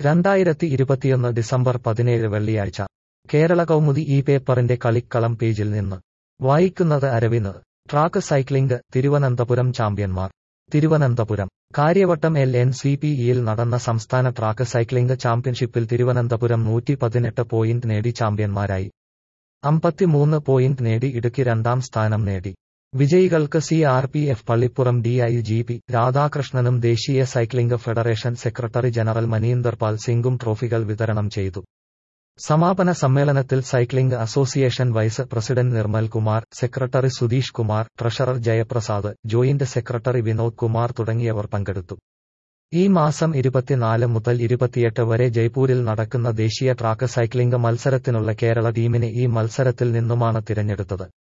രണ്ടായിരത്തി ഇരുപത്തിയൊന്ന് ഡിസംബർ പതിനേഴ് വെള്ളിയാഴ്ച കേരള കൗമുദി ഈ പേപ്പറിന്റെ കളിക്കളം പേജിൽ നിന്ന് വായിക്കുന്നത് അരവിന്ദ് ട്രാക്ക് സൈക്ലിംഗ് തിരുവനന്തപുരം ചാമ്പ്യന്മാർ Thiruvananthapuram Karyavattom L N C P ഇയിൽ നടന്ന സംസ്ഥാന ട്രാക്ക് സൈക്ലിംഗ് ചാമ്പ്യൻഷിപ്പിൽ തിരുവനന്തപുരം നൂറ്റി പതിനെട്ട് പോയിന്റ് നേടി ചാമ്പ്യന്മാരായി അമ്പത്തിമൂന്ന് പോയിന്റ് നേടി ഇടുക്കി രണ്ടാം സ്ഥാനം നേടി വിജയികൾക്ക് C R P F Pallipuram D I G P രാധാകൃഷ്ണനും ദേശീയ cycling federation secretary general Maninder Pal സിംഗും ട്രോഫികൾ വിതരണം ചെയ്തു സമാപന സമ്മേളനത്തിൽ cycling association vice president Nirmal Kumar secretary Sudheesh Kumar treasurer Jayaprasad joint secretary Vinod Kumar തുടങ്ങിയവർ പങ്കെടുത്തു ഈ മാസം ഇരുപത്തിനാല് മുതൽ ഇരുപത്തിയെട്ട് വരെ ജയ്പൂരിൽ നടക്കുന്ന ദേശീയ ട്രാക്ക് സൈക്ലിംഗ് മത്സരത്തിനുള്ള കേരള ടീമിനെ ഈ മത്സരത്തിൽ നിന്നുമാണ് തിരഞ്ഞെടുത്തത്